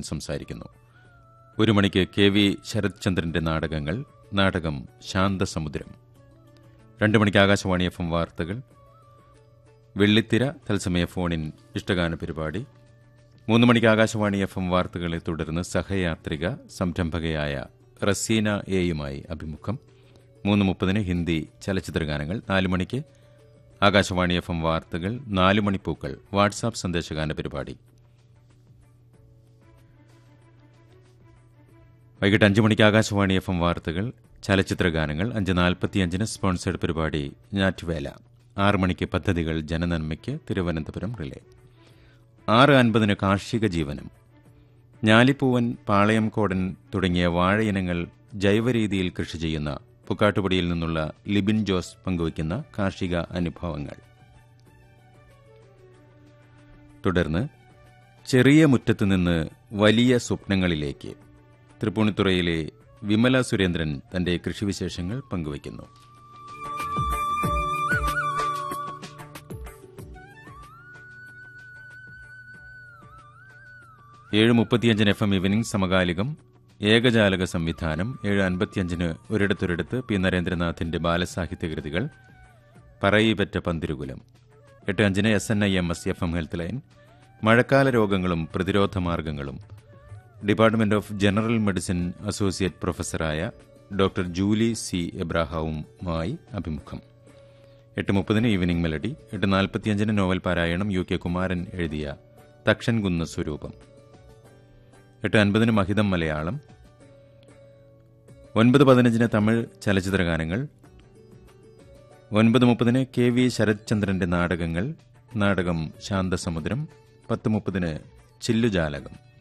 സംസാരിക്കുന്നു ഒരു മണിക്ക് കെ വി ശരത്ചന്ദ്രന്റെ നാടകങ്ങൾ നാടകം ശാന്തസമുദ്രം രണ്ട് മണിക്ക് ആകാശവാണി എഫ് എം വാർത്തകൾ വെള്ളിത്തിര തത്സമയ ഫോണിൻ ഇഷ്ടഗാന പരിപാടി മൂന്ന് മണിക്ക് ആകാശവാണി എഫ് എം വാർത്തകളെ തുടർന്ന് സഹയാത്രിക സംരംഭകയായ റസീന എയുമായി അഭിമുഖം മൂന്ന് മുപ്പതിന് ഹിന്ദി ചലച്ചിത്രഗാനങ്ങൾ നാല് മണിക്ക് ആകാശവാണി എഫ് എം വാർത്തകൾ നാല് മണിപ്പൂക്കൾ വാട്സാപ്പ് സന്ദേശഗാന പരിപാടി വൈകിട്ട് അഞ്ച് മണിക്ക് ആകാശവാണി എഫ് എം വാർത്തകൾ ചലച്ചിത്ര ഗാനങ്ങൾ അഞ്ച് നാൽപ്പത്തിയഞ്ചിന് സ്പോൺസേഡ് പരിപാടി ഞാറ്റുവേല ആറ് മണിക്ക് പദ്ധതികൾ ജനനന്മയ്ക്ക് തിരുവനന്തപുരം റിലേ ആറ് അൻപതിന് കാർഷിക ജീവനം ഞാലിപ്പൂവൻ പാളയംകോടൻ തുടങ്ങിയ വാഴയിനങ്ങൾ ജൈവരീതിയിൽ കൃഷി ചെയ്യുന്ന പുക്കാട്ടുപടിയിൽ നിന്നുള്ള ലിബിൻ ജോസ് പങ്കുവയ്ക്കുന്ന കാർഷിക അനുഭവങ്ങൾ തുടർന്ന് ചെറിയ മുറ്റത്ത് നിന്ന് വലിയ സ്വപ്നങ്ങളിലേക്ക് തൃപ്പൂണിത്തുറയിലെ വിമല സുരേന്ദ്രൻ തന്റെ കൃഷിവിശേഷങ്ങൾ പങ്കുവയ്ക്കുന്നു ഏഴ് മുപ്പത്തിയഞ്ചിന് എഫ് എം ഈവനിംഗ് സമകാലികം ഏകജാലക സംവിധാനം ഏഴ് അൻപത്തിയഞ്ചിന് ഒരിടത്തൊരിടത്ത് പി നരേന്ദ്രനാഥിന്റെ ബാലസാഹിത്യ കൃതികൾ പറയിപ്പറ്റ പന്തിരുകുലം എട്ട് അഞ്ചിന് S N I M S F M health line മഴക്കാല രോഗങ്ങളും പ്രതിരോധ മാർഗങ്ങളും department of general medicine associate പ്രൊഫസറായ ഡോക്ടർ ജൂലി സി എബ്രാഹവുമായി അഭിമുഖം എട്ട് മുപ്പതിന് ഈവനിംഗ് മെലഡി എട്ട് നാൽപ്പത്തിയഞ്ചിന് നോവൽ പാരായണം യു കെ കുമാരൻ എഴുതിയ തക്ഷൻകുന്ന് സ്വരൂപം എട്ട് അൻപതിന് മഹിതം മലയാളം ഒൻപത് പതിനഞ്ചിന് തമിഴ് ചലച്ചിത്രഗാനങ്ങൾ ഒൻപത് മുപ്പതിന് കെ വി ശരത്ചന്ദ്രന്റെ നാടകങ്ങൾ നാടകം ശാന്തസമുദ്രം പത്ത് മുപ്പതിന് ചില്ലുജാലകം